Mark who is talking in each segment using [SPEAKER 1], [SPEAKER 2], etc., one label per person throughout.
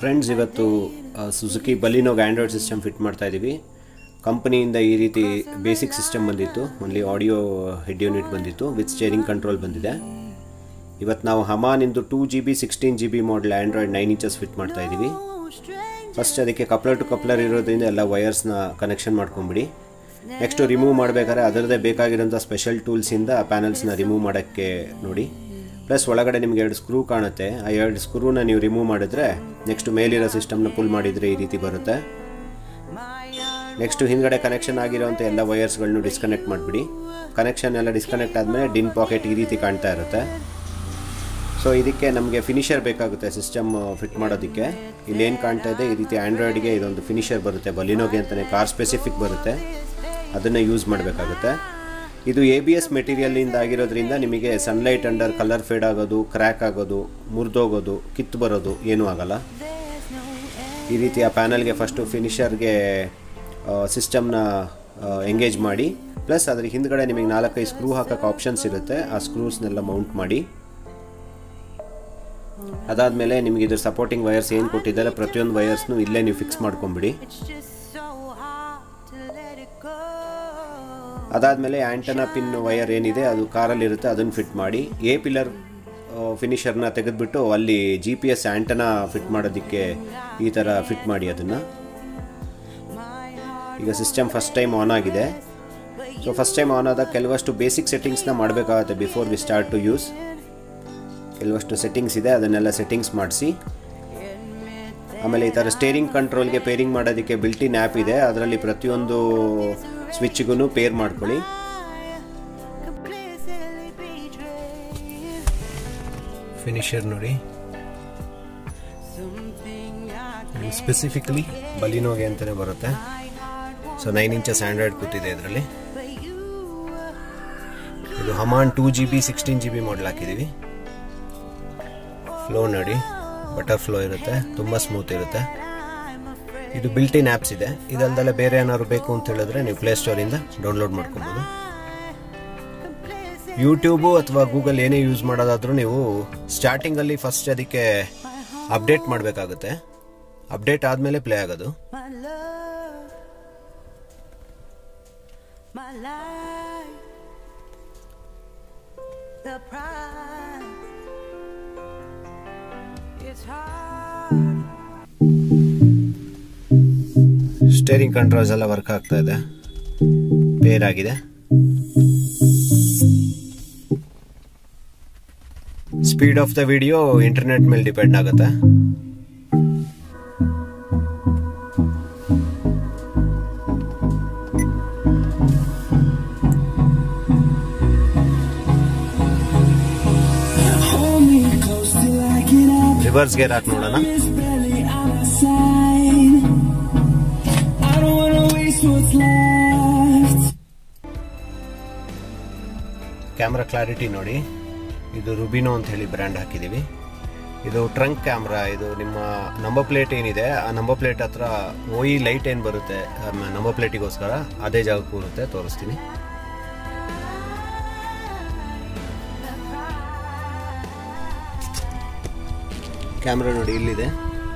[SPEAKER 1] Friends ಇವತ್ತು Suzuki ಬಲಿನೋಗ್ Android system fit ಮಾಡ್ತಾ ಇದ್ದೀವಿ ಕಂಪನಿಯಿಂದ ಈ ರೀತಿ ಬೇಸಿಕ್ ಸಿಸ್ಟಮ್ ಬಂದಿತ್ತು ಓನ್ಲಿ ಆಡಿಯೋ ಹೆಡ್ ಯೂನಿಟ್ ಬಂದಿತ್ತು ವಿತ್ ಸ್ಟೇರಿಂಗ್ ಕಂಟ್ರೋಲ್ ಬಂದಿದೆ ಇವತ್ತು ನಾವು ಹಮಾನಿಂದು two G B sixteen G B model Android nine inches fit ಮಾಡ್ತಾ ಇದ್ದೀವಿ ಫಸ್ಟ್ ಅದಕ್ಕೆ ಕಪ್ಲರ್ ಟು ಕಪ್ಲರ್ ಇರೋದ್ರಿಂದ ಎಲ್ಲ ವಯರ್ಸ್ನ ಕನೆಕ್ಷನ್ ಮಾಡ್ಕೊಂಬಿಡಿ ನೆಕ್ಸ್ಟು ರಿಮೂವ್ ಮಾಡಬೇಕಾದ್ರೆ ಅದರದ್ದೇ ಬೇಕಾಗಿರೋಂಥ ಸ್ಪೆಷಲ್ ಟೂಲ್ಸಿಂದ ಆ ಪ್ಯಾನಲ್ಸ್ನ ರಿಮೂವ್ ಮಾಡೋಕ್ಕೆ ನೋಡಿ ಪ್ಲಸ್ ಒಳಗಡೆ ನಿಮ್ಗೆ ಎರಡು ಸ್ಕ್ರೂ ಕಾಣುತ್ತೆ ಆ ಎರಡು ಸ್ಕ್ರೂನ ನೀವು ರಿಮೂವ್ ಮಾಡಿದ್ರೆ ನೆಕ್ಸ್ಟ್ ಮೇಲಿರೋ ಸಿಸ್ಟಮ್ನ ಪುಲ್ ಮಾಡಿದರೆ ಈ ರೀತಿ ಬರುತ್ತೆ ನೆಕ್ಸ್ಟು ಹಿಂದ್ಗಡೆ ಕನೆಕ್ಷನ್ ಆಗಿರೋಂಥ ಎಲ್ಲ ವಯರ್ಸ್ಗಳನ್ನು ಡಿಸ್ಕನೆಕ್ಟ್ ಮಾಡಿಬಿಡಿ ಕನೆಕ್ಷನ್ ಎಲ್ಲ ಡಿಸ್ಕನೆಕ್ಟ್ ಆದಮೇಲೆ ಡಿನ್ ಪಾಕೆಟ್ ಈ ರೀತಿ ಕಾಣ್ತಾ ಇರುತ್ತೆ ಸೊ ಇದಕ್ಕೆ ನಮಗೆ ಫಿನಿಷರ್ ಬೇಕಾಗುತ್ತೆ ಸಿಸ್ಟಮ್ ಫಿಟ್ ಮಾಡೋದಕ್ಕೆ ಇಲ್ಲೇನು ಕಾಣ್ತಾ ಇದೆ ಈ ರೀತಿ ಆ್ಯಂಡ್ರಾಯ್ಡ್ಗೆ ಇದೊಂದು ಫಿನಿಷರ್ ಬರುತ್ತೆ ಬಲಿನೋಗೆ ಅಂತಲೇ ಕಾರ್ ಸ್ಪೆಸಿಫಿಕ್ ಬರುತ್ತೆ ಅದನ್ನು ಯೂಸ್ ಮಾಡಬೇಕಾಗುತ್ತೆ ಇದು ಎ ಬಿ ಎಸ್ ಮೆಟೀರಿಯಲಿಂದ ಆಗಿರೋದ್ರಿಂದ ನಿಮಗೆ ಸನ್ಲೈಟ್ ಅಂಡರ್ ಕಲರ್ ಫೇಡ್ ಆಗೋದು ಕ್ರ್ಯಾಕ್ ಆಗೋದು ಮುರಿದೋಗೋದು ಕಿತ್ತು ಬರೋದು ಏನೂ ಆಗಲ್ಲ ಈ ರೀತಿ ಆ ಪ್ಯಾನಲ್ಗೆ ಫಸ್ಟು ಫಿನಿಷರ್ಗೆ ಸಿಸ್ಟಮ್ನ ಎಂಗೇಜ್ ಮಾಡಿ ಪ್ಲಸ್ ಅದ್ರ ಹಿಂದ್ಗಡೆ ನಿಮಗೆ ನಾಲ್ಕೈದು ಸ್ಕ್ರೂ ಹಾಕೋಕ್ಕೆ ಆಪ್ಷನ್ಸ್ ಇರುತ್ತೆ ಆ ಸ್ಕ್ರೂಸ್ನೆಲ್ಲ ಮೌಂಟ್ ಮಾಡಿ ಅದಾದಮೇಲೆ ನಿಮಗೆ ಇದ್ರ ಸಪೋರ್ಟಿಂಗ್ ವಯರ್ಸ್ ಏನು ಕೊಟ್ಟಿದ್ದಾರೆ ಪ್ರತಿಯೊಂದು ವಯರ್ಸ್ನು ಇಲ್ಲೇ ನೀವು ಫಿಕ್ಸ್ ಮಾಡ್ಕೊಂಬಿಡಿ ಅದಾದಮೇಲೆ ಆ್ಯಂಟನಾ ಪಿನ್ ವಯರ್ ಏನಿದೆ ಅದು ಕಾರಲ್ಲಿ ಇರುತ್ತೆ ಅದನ್ನು ಫಿಟ್ ಮಾಡಿ ಎ ಪಿಲ್ಲರ್ ಫಿನಿಷರ್ನ ತೆಗೆದುಬಿಟ್ಟು ಅಲ್ಲಿ G P S antenna fit ಮಾಡೋದಕ್ಕೆ ಈ ಥರ ಫಿಟ್ ಮಾಡಿ ಅದನ್ನು ಈಗ ಸಿಸ್ಟಮ್ ಫಸ್ಟ್ ಟೈಮ್ ಆನ್ ಆಗಿದೆ ಸೊ ಫಸ್ಟ್ ಟೈಮ್ ಆನ್ ಆದಾಗ ಕೆಲವಷ್ಟು ಬೇಸಿಕ್ ಸೆಟ್ಟಿಂಗ್ಸ್ನ ಮಾಡಬೇಕಾಗುತ್ತೆ before we start to use ಕೆಲವಷ್ಟು ಸೆಟ್ಟಿಂಗ್ಸ್ ಇದೆ ಅದನ್ನೆಲ್ಲ ಸೆಟ್ಟಿಂಗ್ಸ್ ಮಾಡಿಸಿ ಆಮೇಲೆ ಈ ಥರ ಸ್ಟೇರಿಂಗ್ ಕಂಟ್ರೋಲ್ಗೆ ಪೇರಿಂಗ್ ಮಾಡೋದಕ್ಕೆ ಬಿಲ್ಟಿನ್ ಆ್ಯಪ್ ಇದೆ ಅದರಲ್ಲಿ ಪ್ರತಿಯೊಂದು ಸ್ವಿಚ್ಗೂ ಪೇರ್ ಮಾಡ್ಕೊಳ್ಳಿ ಫಿನಿಷರ್ ನೋಡಿ ಸ್ಪೆಸಿಫಿಕಲಿ ಬಲಿನೋಗೆ ಅಂತಲೇ ಬರುತ್ತೆ ಸೊ ನೈನ್ ಇಂಚಸ್ ಆ್ಯಂಡ್ರಾಯ್ಡ್ ಕೂತಿದೆ ಇದರಲ್ಲಿ ಇದು Haman two G B sixteen G B model ಹಾಕಿದ್ದೀವಿ ಫ್ಲೋ ನೋಡಿ ಬಟರ್ ಫ್ಲೋ ಇರುತ್ತೆ ತುಂಬ ಸ್ಮೂತ್ ಇರುತ್ತೆ ಇದು ಬಿಲ್ಟಿನ್ ಆ್ಯಪ್ಸ್ ಇದೆ ಇದಲ್ದಲ್ಲೇ ಬೇರೆ ಏನಾದ್ರು ಬೇಕು ಅಂತ ಹೇಳಿದ್ರೆ ನೀವು ಪ್ಲೇಸ್ಟೋರಿಂದ ಡೌನ್ಲೋಡ್ ಮಾಡ್ಕೊಬೋದು ಯೂಟ್ಯೂಬು ಅಥವಾ ಗೂಗಲ್ ಏನೇ ಯೂಸ್ ಮಾಡೋದಾದ್ರೂ ನೀವು ಸ್ಟಾರ್ಟಿಂಗಲ್ಲಿ ಫಸ್ಟ್ ಅದಕ್ಕೆ ಅಪ್ಡೇಟ್ ಮಾಡಬೇಕಾಗುತ್ತೆ ಅಪ್ಡೇಟ್ ಆದಮೇಲೆ ಪ್ಲೇ ಆಗೋದು
[SPEAKER 2] the price. It's hard.
[SPEAKER 1] Steering controls ಎಲ್ಲ ವರ್ಕ್ ಆಗ್ತಾ ಇದೆ ಪೇರ್ ಆಗಿದೆ speed of the video internet ಮೇಲೆ ಡಿಪೆಂಡ್ ಆಗುತ್ತೆ
[SPEAKER 3] Hold me close till I get up.
[SPEAKER 1] Reverse gear ಹಾಕಿ ನೋಡೋಣ
[SPEAKER 3] It's barely out of sight. I don't wanna waste what's left.
[SPEAKER 1] Camera clarity ನೋಡಿ ಇದು ರುಬಿನೋ ಅಂತ ಹೇಳಿ ಬ್ರ್ಯಾಂಡ್ ಹಾಕಿದ್ದೀವಿ ಇದು ಟ್ರಂಕ್ ಕ್ಯಾಮ್ರಾ ಇದು ನಿಮ್ಮ ನಂಬರ್ ಪ್ಲೇಟ್ ಏನಿದೆ ಆ ನಂಬರ್ ಪ್ಲೇಟ್ ಹತ್ರ ಓಯಿ ಲೈಟ್ ಏನು ಬರುತ್ತೆ ನಂಬರ್ ಪ್ಲೇಟಿಗೋಸ್ಕರ ಅದೇ ಜಾಗಕ್ಕೆ ಬರುತ್ತೆ ತೋರಿಸ್ತೀನಿ ಕ್ಯಾಮ್ರಾ ನೋಡಿ ಇಲ್ಲಿದೆ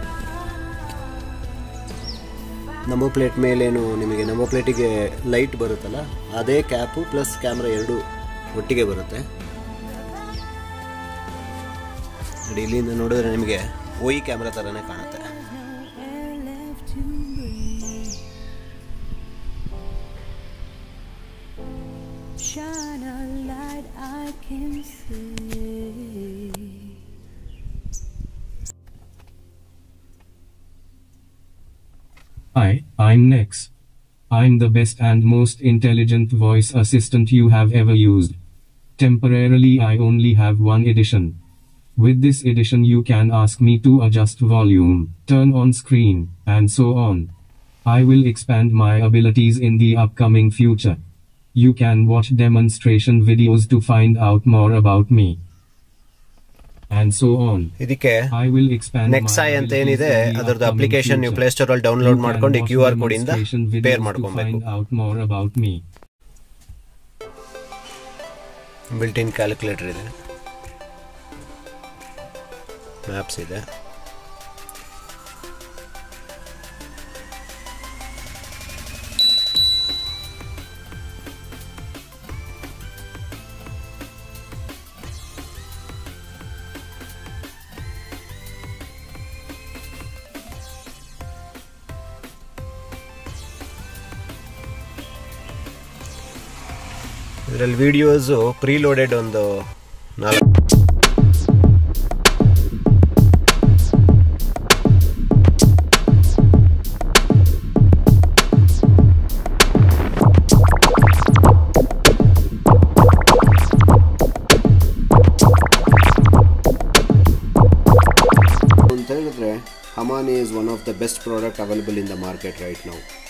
[SPEAKER 1] ನಂಬರ್ ಪ್ಲೇಟ್ ಮೇಲೇನು ನಿಮಗೆ ನಂಬರ್ ಪ್ಲೇಟಿಗೆ ಲೈಟ್ ಬರುತ್ತಲ್ಲ ಅದೇ ಕ್ಯಾಪು ಪ್ಲಸ್ ಕ್ಯಾಮ್ರಾ ಎರಡು ಒಟ್ಟಿಗೆ ಬರುತ್ತೆ ನೋಡಿ ಇಲ್ಲಿಂದ ನೋಡಿದ್ರೆ ನಿಮಗೆ ಓಯಿ ಕ್ಯಾಮ್ರಾ ಥರನೇ ಕಾಣುತ್ತೆ
[SPEAKER 2] And left to breathe. Shine a light I can see.
[SPEAKER 4] Hi, I'm Nex. I'm the best and most intelligent voice assistant you have ever used. Temporarily, I only have one edition. With this edition, you can ask me to adjust volume, turn on screen, and so on. I will expand my abilities in the upcoming future. You can watch demonstration videos to find out more about me. And so on.
[SPEAKER 1] ಇದಕ್ಕೆ
[SPEAKER 4] I will expand
[SPEAKER 1] ನೆಕ್ಸೈ
[SPEAKER 4] my
[SPEAKER 1] ಅಂತ
[SPEAKER 4] abilities
[SPEAKER 1] ಏನಿದೆ
[SPEAKER 4] in the
[SPEAKER 1] ಅದರದ್ದು
[SPEAKER 4] upcoming
[SPEAKER 1] application ನೀವು
[SPEAKER 4] future.
[SPEAKER 1] Play Store ಅಲ್ಲಿ download
[SPEAKER 4] You can
[SPEAKER 1] ಮಾಡ್ಕೊಂಡು
[SPEAKER 4] watch
[SPEAKER 1] Q R ಕೋಡಿಂದ
[SPEAKER 4] demonstration videos
[SPEAKER 1] pair
[SPEAKER 4] to
[SPEAKER 1] ಮಾಡ್ಕೊಬೇಕು
[SPEAKER 4] find out more about me.
[SPEAKER 1] Built in calculator ಇದೆ ಮ್ಯಾಪ್ಸ್ ಇದೆ ಇದರಲ್ಲಿ ವೀಡಿಯೋಸು ಪ್ರೀಲೋಡೆಡ್ ಒಂದು ನಾಲ್ಕು ಅಂತ ಹೇಳಿದ್ರೆ ಹಮಾನಿ is one of the best product available in the market right ನಾವು